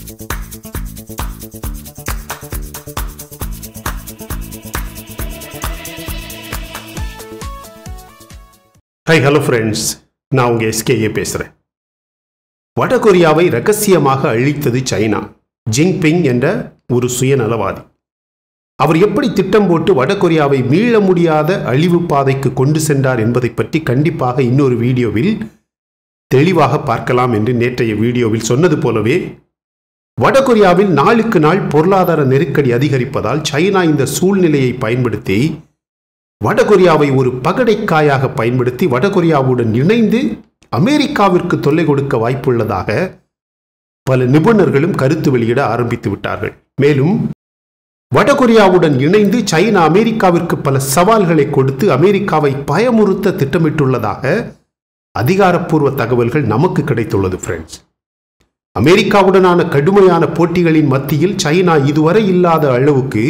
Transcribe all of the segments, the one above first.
high hello friends நான் உங்கள் SKA பேசுகிறேன் வடகொரியாவை ரகசியமாக அழித்தது சைனா ஜிங்பிங் என்ற ஒரு சுயநலவாதி அவர் எப்படி திட்டம் போட்டு வடகொரியாவை மீள முடியாத அழிவு பாதைக்கு கொண்டு சென்றார் என்பதை பற்றி கண்டிப்பாக இன்னொரு வீடியோவில் தெளிவாக பார்க்கலாம் என்று நேற்றைய வீடியோவில் சொன்னது போலவே வடகொரியாவில் நாளுக்கு நாள் பொருளாதார நெருக்கடி அதிகரிப்பதால் சைனா இந்த சூழ்நிலையை பயன்படுத்தி வடகொரியாவை ஒரு பகடைக்காயாக பயன்படுத்தி வடகொரியாவுடன் இணைந்து அமெரிக்காவிற்கு தொல்லை கொடுக்க வாய்ப்புள்ளதாக பல நிபுணர்களும் கருத்து வெளியிட ஆரம்பித்து விட்டார்கள் மேலும் வடகொரியாவுடன் இணைந்து சைனா அமெரிக்காவிற்கு பல சவால்களை கொடுத்து அமெரிக்காவை பயமுறுத்த திட்டமிட்டுள்ளதாக அதிகாரப்பூர்வ தகவல்கள் நமக்கு கிடைத்துள்ளது ஃப்ரெண்ட்ஸ் அமெரிக்காவுடனான கடுமையான போட்டிகளின் மத்தியில் சைனா இதுவரை இல்லாத அளவுக்கு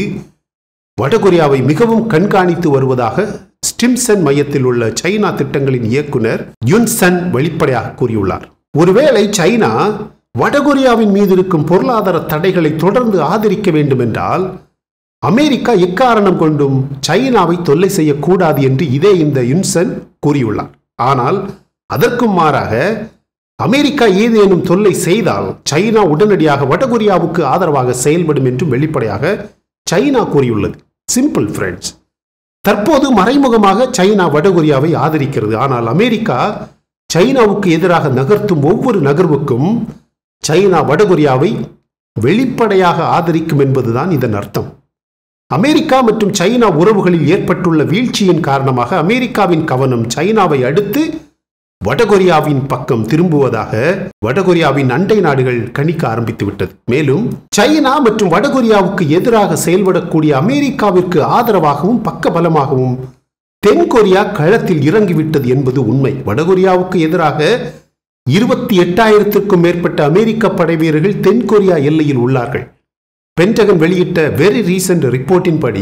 வடகொரியாவை மிகவும் கண்காணித்து வருவதாக ஸ்டிம்சன் மையத்தில் உள்ள சைனா திட்டங்களின் இயக்குனர் யுன்சன் வெளிப்படையாக கூறியுள்ளார் ஒருவேளை சைனா வடகொரியாவின் மீது இருக்கும் பொருளாதார தடைகளை தொடர்ந்து ஆதரிக்க வேண்டும் என்றால் அமெரிக்கா எக்காரணம் கொண்டும் சைனாவை தொல்லை செய்யக்கூடாது என்று இதே இந்த யுன்சன் கூறியுள்ளார் ஆனால் அதற்கும் மாறாக அமெரிக்கா ஏதேனும் தொல்லை செய்தால் சைனா உடனடியாக வடகொரியாவுக்கு ஆதரவாக செயல்படும் என்றும் வெளிப்படையாக சைனா கூறியுள்ளது சிம்பிள் ஃப்ரெண்ட்ஸ் தற்போது மறைமுகமாக சைனா வடகொரியாவை ஆதரிக்கிறது ஆனால் அமெரிக்கா சைனாவுக்கு எதிராக நகர்த்தும் ஒவ்வொரு நகர்வுக்கும் சைனா வடகொரியாவை வெளிப்படையாக ஆதரிக்கும் என்பதுதான் இதன் அர்த்தம் அமெரிக்கா மற்றும் சைனா உறவுகளில் ஏற்பட்டுள்ள வீழ்ச்சியின் காரணமாக அமெரிக்காவின் கவனம் சைனாவை அடுத்து வடகொரியாவின் பக்கம் திரும்புவதாக வடகொரியாவின் அண்டை நாடுகள் கணிக்க ஆரம்பித்து விட்டது மேலும் சைனா மற்றும் வடகொரியாவுக்கு எதிராக செயல்படக்கூடிய அமெரிக்காவிற்கு ஆதரவாகவும் பக்கபலமாகவும் தென்கொரியா களத்தில் இறங்கிவிட்டது என்பது உண்மை வடகொரியாவுக்கு எதிராக இருபத்தி எட்டாயிரத்திற்கும் மேற்பட்ட அமெரிக்க படை வீரர்கள் தென்கொரியா எல்லையில் உள்ளார்கள் பென்டகன் வெளியிட்ட வெரி ரீசன்ட் ரிப்போர்ட்டின்படி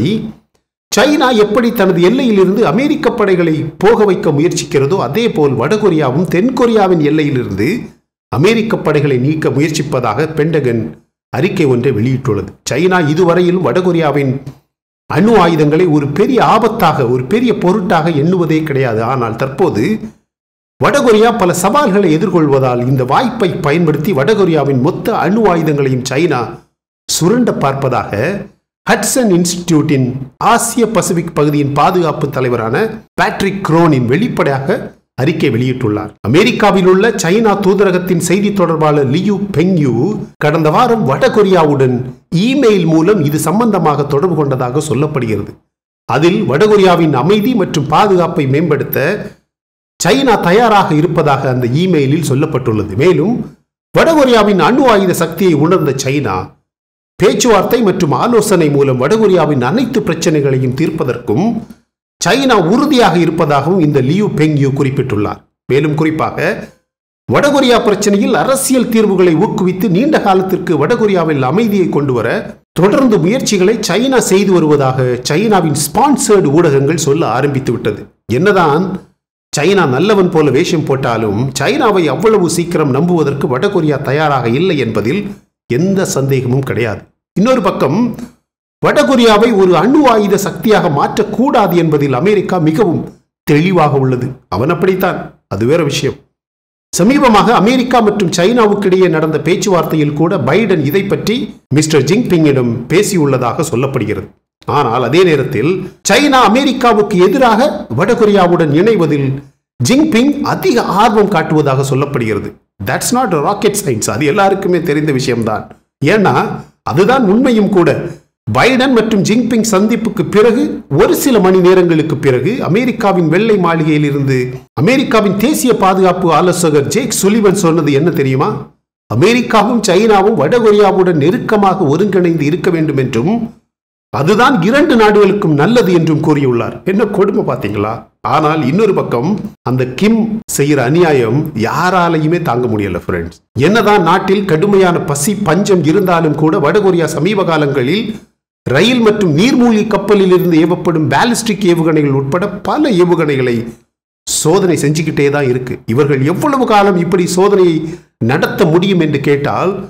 சைனா எப்படி தனது எல்லையிலிருந்து அமெரிக்க படைகளை போக வைக்க முயற்சிக்கிறதோ அதே போல் வடகொரியாவும் தென்கொரியாவின் எல்லையிலிருந்து அமெரிக்க படைகளை நீக்க முயற்சிப்பதாக பென்டகன் அறிக்கை ஒன்றை வெளியிட்டுள்ளது சைனா இதுவரையிலும் வடகொரியாவின் அணு ஆயுதங்களை ஒரு பெரிய ஆபத்தாக ஒரு பெரிய பொருட்டாக எண்ணுவதே கிடையாது ஆனால் தற்போது வடகொரியா பல சவால்களை எதிர்கொள்வதால் இந்த வாய்ப்பை பயன்படுத்தி வடகொரியாவின் மொத்த அணு ஆயுதங்களையும் சைனா சுரண்ட பார்ப்பதாக ஹட்சன் இன்ஸ்டிடியூட்டின் ஆசிய பசிபிக் பகுதியின் பாதுகாப்பு தலைவரான பேட்ரிக் குரோனின் வெளிப்படையாக அறிக்கை வெளியிட்டுள்ளார் அமெரிக்காவில் உள்ள சைனா தூதரகத்தின் செய்தி தொடர்பாளர் லியூ பெங்யூ கடந்த வாரம் வடகொரியாவுடன் இமெயில் மூலம் இது சம்பந்தமாக தொடர்பு கொண்டதாக சொல்லப்படுகிறது அதில் வடகொரியாவின் அமைதி மற்றும் பாதுகாப்பை மேம்படுத்த சைனா தயாராக இருப்பதாக அந்த இமெயிலில் சொல்லப்பட்டுள்ளது மேலும் வடகொரியாவின் அணு ஆயுத சக்தியை உணர்ந்த சைனா பேச்சுவார்த்தை மற்றும் ஆலோசனை மூலம் வடகொரியாவின் அனைத்து பிரச்சனைகளையும் தீர்ப்பதற்கும் சைனா உறுதியாக இருப்பதாகவும் இந்த லியூ பெங்யூ குறிப்பிட்டுள்ளார் மேலும் குறிப்பாக வடகொரியா பிரச்சனையில் அரசியல் தீர்வுகளை ஊக்குவித்து நீண்ட காலத்திற்கு வடகொரியாவில் அமைதியை கொண்டு வர தொடர்ந்து முயற்சிகளை சைனா செய்து வருவதாக சைனாவின் ஸ்பான்சர்டு ஊடகங்கள் சொல்ல ஆரம்பித்து விட்டது என்னதான் சைனா நல்லவன் போல வேஷம் போட்டாலும் சைனாவை அவ்வளவு சீக்கிரம் நம்புவதற்கு வடகொரியா தயாராக இல்லை என்பதில் எந்த சந்தேகமும் கிடையாது இன்னொரு பக்கம் வடகொரியாவை ஒரு அணு ஆயுத சக்தியாக மாற்றக்கூடாது என்பதில் அமெரிக்கா மிகவும் தெளிவாக உள்ளது அவன் அப்படித்தான் அது வேற விஷயம் சமீபமாக அமெரிக்கா மற்றும் சைனாவுக்கு இடையே நடந்த பேச்சுவார்த்தையில் கூட பைடன் இதை பற்றி மிஸ்டர் ஜிங்பிங்கிடம் பேசியுள்ளதாக சொல்லப்படுகிறது ஆனால் அதே நேரத்தில் சைனா அமெரிக்காவுக்கு எதிராக வடகொரியாவுடன் இணைவதில் ஜிங்பிங் அதிக ஆர்வம் காட்டுவதாக சொல்லப்படுகிறது தட்ஸ் நாட் ராக்கெட் சயின்ஸ் அது எல்லாருக்குமே தெரிந்த விஷயம்தான் ஏன்னா அதுதான் உண்மையும் கூட பைடன் மற்றும் ஜிங்பிங் சந்திப்புக்கு பிறகு ஒரு சில மணி நேரங்களுக்கு பிறகு அமெரிக்காவின் வெள்ளை மாளிகையில் இருந்து அமெரிக்காவின் தேசிய பாதுகாப்பு ஆலோசகர் ஜேக் சுலிவன் சொன்னது என்ன தெரியுமா அமெரிக்காவும் சைனாவும் வடகொரியாவுடன் நெருக்கமாக ஒருங்கிணைந்து இருக்க வேண்டும் என்றும் அதுதான் இரண்டு நாடுகளுக்கும் நல்லது என்றும் கூறியுள்ளார் என்ன கொடுமை பார்த்தீங்களா ஆனால் இன்னொரு பக்கம் அந்த கிம் செய்யற அநியாயம் யாராலையுமே தாங்க முடியல ஃப்ரெண்ட்ஸ் என்னதான் நாட்டில் கடுமையான பசி பஞ்சம் இருந்தாலும் கூட வடகொரியா சமீப காலங்களில் ரயில் மற்றும் நீர்மூழ்கி கப்பலில் இருந்து ஏவப்படும் பாலிஸ்டிக் ஏவுகணைகள் உட்பட பல ஏவுகணைகளை சோதனை செஞ்சுக்கிட்டே தான் இருக்கு இவர்கள் எவ்வளவு காலம் இப்படி சோதனையை நடத்த முடியும் என்று கேட்டால்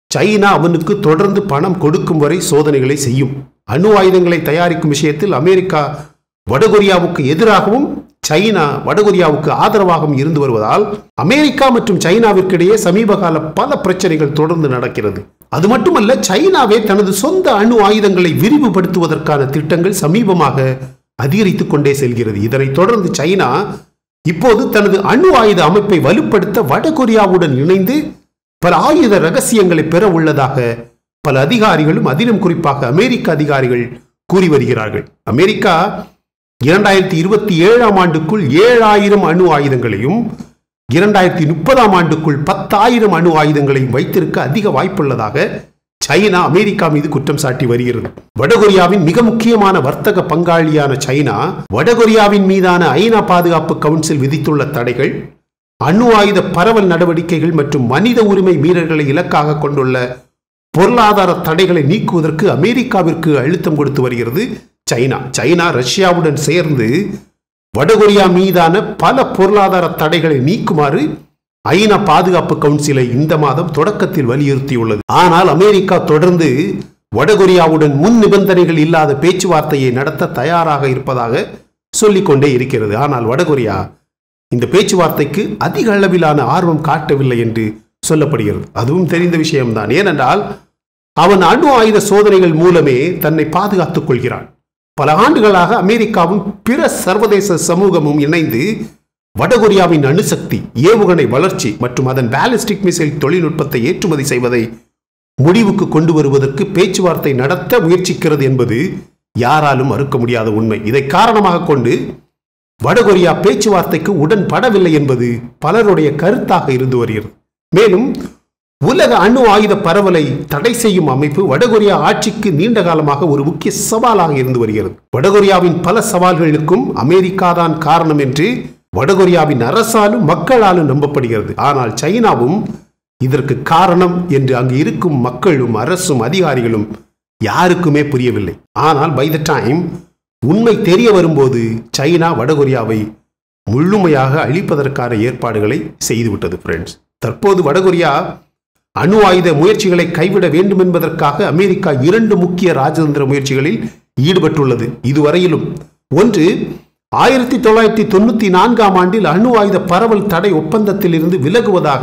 சைனா அவனுக்கு தொடர்ந்து பணம் கொடுக்கும் வரை சோதனைகளை செய்யும் அணு ஆயுதங்களை தயாரிக்கும் விஷயத்தில் அமெரிக்கா வடகொரியாவுக்கு எதிராகவும் சைனா வடகொரியாவுக்கு ஆதரவாகவும் இருந்து வருவதால் அமெரிக்கா மற்றும் சைனாவிற்கிடையே சமீபகால பல பிரச்சனைகள் தொடர்ந்து நடக்கிறது அது மட்டுமல்ல சைனாவே தனது சொந்த அணு ஆயுதங்களை விரிவுபடுத்துவதற்கான திட்டங்கள் சமீபமாக அதிகரித்துக் கொண்டே செல்கிறது இதனைத் தொடர்ந்து சைனா இப்போது தனது அணு ஆயுத அமைப்பை வலுப்படுத்த வடகொரியாவுடன் இணைந்து பல ஆயுத ரகசியங்களை பெற உள்ளதாக பல அதிகாரிகளும் அதிலும் குறிப்பாக அமெரிக்க அதிகாரிகள் கூறி வருகிறார்கள் அமெரிக்கா இரண்டாயிரத்தி இருபத்தி ஏழாம் ஆண்டுக்குள் ஏழாயிரம் அணு ஆயுதங்களையும் இரண்டாயிரத்தி முப்பதாம் ஆண்டுக்குள் பத்தாயிரம் அணு ஆயுதங்களையும் வைத்திருக்க அதிக வாய்ப்புள்ளதாக சைனா அமெரிக்கா மீது குற்றம் சாட்டி வருகிறது வடகொரியாவின் மிக முக்கியமான வர்த்தக பங்காளியான சைனா வடகொரியாவின் மீதான ஐநா பாதுகாப்பு கவுன்சில் விதித்துள்ள தடைகள் அணு ஆயுத பரவல் நடவடிக்கைகள் மற்றும் மனித உரிமை மீறல்களை இலக்காக கொண்டுள்ள பொருளாதார தடைகளை நீக்குவதற்கு அமெரிக்காவிற்கு அழுத்தம் கொடுத்து வருகிறது சைனா சைனா ரஷ்யாவுடன் சேர்ந்து வடகொரியா மீதான பல பொருளாதார தடைகளை நீக்குமாறு ஐநா பாதுகாப்பு கவுன்சிலை இந்த மாதம் தொடக்கத்தில் வலியுறுத்தியுள்ளது ஆனால் அமெரிக்கா தொடர்ந்து வடகொரியாவுடன் முன் நிபந்தனைகள் இல்லாத பேச்சுவார்த்தையை நடத்த தயாராக இருப்பதாக சொல்லிக்கொண்டே இருக்கிறது ஆனால் வடகொரியா இந்த பேச்சுவார்த்தைக்கு அதிக அளவிலான ஆர்வம் காட்டவில்லை என்று சொல்லப்படுகிறது அதுவும் தெரிந்த விஷயம்தான் ஏனென்றால் அவன் அணு ஆயுத சோதனைகள் மூலமே தன்னை பாதுகாத்துக் கொள்கிறான் பல ஆண்டுகளாக அமெரிக்காவும் பிற சர்வதேச சமூகமும் இணைந்து வடகொரியாவின் அணுசக்தி ஏவுகணை வளர்ச்சி மற்றும் அதன் பாலிஸ்டிக் மிசைல் தொழில்நுட்பத்தை ஏற்றுமதி செய்வதை முடிவுக்கு கொண்டு வருவதற்கு பேச்சுவார்த்தை நடத்த முயற்சிக்கிறது என்பது யாராலும் மறுக்க முடியாத உண்மை இதை காரணமாக கொண்டு வடகொரியா பேச்சுவார்த்தைக்கு உடன்படவில்லை என்பது பலருடைய கருத்தாக இருந்து வருகிறது மேலும் உலக அணு ஆயுத பரவலை தடை செய்யும் அமைப்பு வடகொரியா ஆட்சிக்கு நீண்ட காலமாக ஒரு முக்கிய சவாலாக இருந்து வருகிறது வடகொரியாவின் பல சவால்களுக்கும் அமெரிக்கா தான் காரணம் என்று வடகொரியாவின் அரசாலும் மக்களாலும் நம்பப்படுகிறது ஆனால் சைனாவும் இதற்கு காரணம் என்று அங்கு இருக்கும் மக்களும் அரசும் அதிகாரிகளும் யாருக்குமே புரியவில்லை ஆனால் பை த டைம் உண்மை தெரிய வரும்போது சைனா வடகொரியாவை முழுமையாக அழிப்பதற்கான ஏற்பாடுகளை செய்துவிட்டது ஃப்ரெண்ட்ஸ் தற்போது வடகொரியா அணு ஆயுத முயற்சிகளை கைவிட வேண்டும் என்பதற்காக அமெரிக்கா இரண்டு முக்கிய ராஜதந்திர முயற்சிகளில் ஈடுபட்டுள்ளது இதுவரையிலும் ஒன்று ஆயிரத்தி தொள்ளாயிரத்தி தொண்ணூத்தி நான்காம் ஆண்டில் அணு ஆயுத பரவல் தடை ஒப்பந்தத்தில் இருந்து விலகுவதாக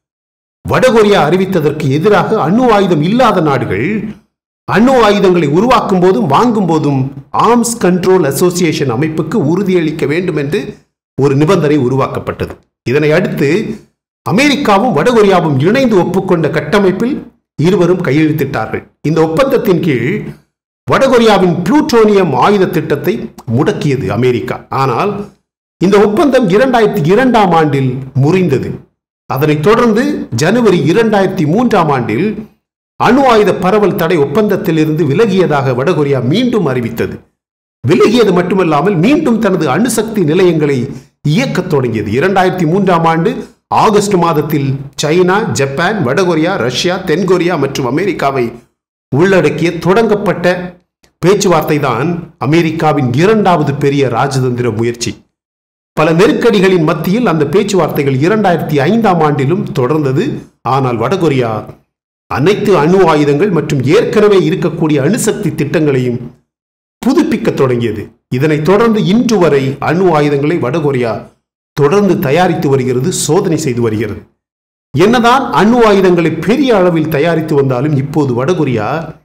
வடகொரியா அறிவித்ததற்கு எதிராக அணு ஆயுதம் இல்லாத நாடுகள் அணு ஆயுதங்களை உருவாக்கும் போதும் வாங்கும் போதும் ஆர்ம்ஸ் கண்ட்ரோல் அசோசியேஷன் அமைப்புக்கு உறுதியளிக்க வேண்டும் என்று ஒரு நிபந்தனை உருவாக்கப்பட்டது இதனை அடுத்து அமெரிக்காவும் வடகொரியாவும் இணைந்து ஒப்புக்கொண்ட கட்டமைப்பில் இருவரும் கையெழுத்திட்டார்கள் இந்த ஒப்பந்தத்தின் கீழ் வடகொரியாவின் புளூட்டோனியம் ஆயுத திட்டத்தை முடக்கியது அமெரிக்கா ஆனால் இந்த ஒப்பந்தம் இரண்டாயிரத்தி இரண்டாம் ஆண்டில் முறிந்தது அதனைத் தொடர்ந்து ஜனவரி இரண்டாயிரத்தி மூன்றாம் ஆண்டில் அணு ஆயுத பரவல் தடை ஒப்பந்தத்திலிருந்து விலகியதாக வடகொரியா மீண்டும் அறிவித்தது விலகியது மட்டுமல்லாமல் மீண்டும் தனது அணுசக்தி நிலையங்களை இயக்கத் தொடங்கியது இரண்டாயிரத்தி மூன்றாம் ஆண்டு ஆகஸ்ட் மாதத்தில் சைனா ஜப்பான் வடகொரியா ரஷ்யா தென்கொரியா மற்றும் அமெரிக்காவை உள்ளடக்கிய தொடங்கப்பட்ட பேச்சுவார்த்தை தான் அமெரிக்காவின் இரண்டாவது பெரிய ராஜதந்திர முயற்சி பல நெருக்கடிகளின் மத்தியில் அந்த பேச்சுவார்த்தைகள் இரண்டாயிரத்தி ஐந்தாம் ஆண்டிலும் தொடர்ந்தது ஆனால் வடகொரியா அனைத்து அணு ஆயுதங்கள் மற்றும் ஏற்கனவே இருக்கக்கூடிய அணுசக்தி திட்டங்களையும் புதுப்பிக்க தொடங்கியது இதனைத் தொடர்ந்து இன்று வரை அணு ஆயுதங்களை வடகொரியா தொடர்ந்து தயாரித்து வருகிறது சோதனை செய்து வருகிறது என்னதான் அணு ஆயுதங்களை பெரிய அளவில் தயாரித்து வந்தாலும் இப்போது வடகொரியா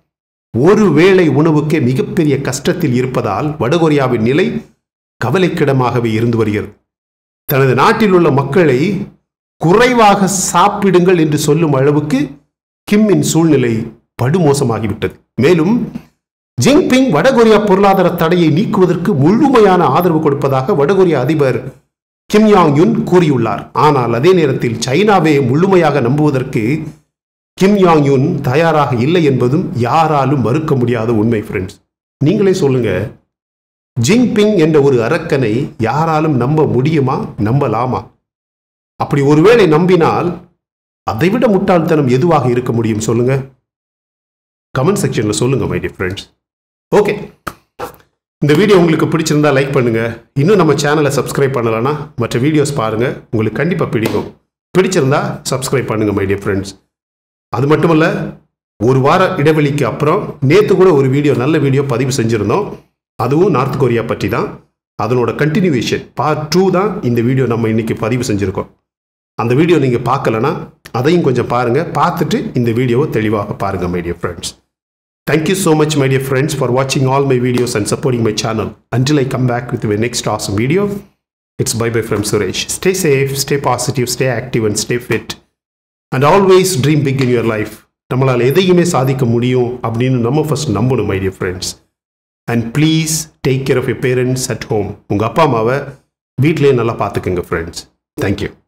ஒரு வேளை உணவுக்கே மிகப்பெரிய கஷ்டத்தில் இருப்பதால் வடகொரியாவின் நிலை கவலைக்கிடமாகவே இருந்து வருகிறது தனது நாட்டில் உள்ள மக்களை குறைவாக சாப்பிடுங்கள் என்று சொல்லும் அளவுக்கு கிம்மின் சூழ்நிலை படுமோசமாகிவிட்டது மேலும் ஜின்பிங் வடகொரியா பொருளாதார தடையை நீக்குவதற்கு முழுமையான ஆதரவு கொடுப்பதாக வடகொரியா அதிபர் கிம் யாங் யுன் கூறியுள்ளார் ஆனால் அதே நேரத்தில் சைனாவே முழுமையாக நம்புவதற்கு கிம் யாங் யுன் தயாராக இல்லை என்பதும் யாராலும் மறுக்க முடியாத உண்மை ஃப்ரெண்ட்ஸ் நீங்களே சொல்லுங்க ஜின்பிங் என்ற ஒரு அரக்கனை யாராலும் நம்ப முடியுமா நம்பலாமா அப்படி ஒருவேளை நம்பினால் அதைவிட முட்டாள்தனம் எதுவாக இருக்க முடியும் சொல்லுங்க கமெண்ட் செக்ஷன்ல சொல்லுங்க மை டியர் ஃப்ரெண்ட்ஸ் ஓகே இந்த வீடியோ உங்களுக்கு பிடிச்சிருந்தா லைக் பண்ணுங்க இன்னும் நம்ம சேனலை சப்ஸ்கிரைப் பண்ணலன்னா மற்ற வீடியோஸ் பாருங்க உங்களுக்கு கண்டிப்பாக பிடிக்கும் பிடிச்சிருந்தா சப்ஸ்கிரைப் பண்ணுங்க மை டியர் ஃப்ரெண்ட்ஸ் அது மட்டுமல்ல ஒரு வார இடைவெளிக்கு அப்புறம் நேற்று கூட ஒரு வீடியோ நல்ல வீடியோ பதிவு செஞ்சுருந்தோம் அதுவும் நார்த் கொரியா பற்றி தான் அதனோட கண்டினியூவேஷன் பார்ட் டூ தான் இந்த வீடியோ நம்ம இன்னைக்கு பதிவு செஞ்சுருக்கோம் அந்த வீடியோ நீங்கள் பார்க்கலனா அதையும் கொஞ்சம் பாருங்கள் பார்த்துட்டு இந்த வீடியோவை தெளிவாக பாருங்கள் my dear friends thank you so much my dear friends for வாட்சிங் all my videos and supporting my channel until I come back with my next awesome video it's bye bye from Suresh stay safe stay positive stay active and stay fit and always dream big in your life நம்மளால் எதையுமே சாதிக்க முடியும் அப்படின்னு நம்ம first நம்பணும் my dear friends and please take care of your parents at home உங்கள் அப்பா அம்மாவை வீட்டிலேயே நல்லா பார்த்துக்குங்க ஃப்ரெண்ட்ஸ் தேங்க்யூ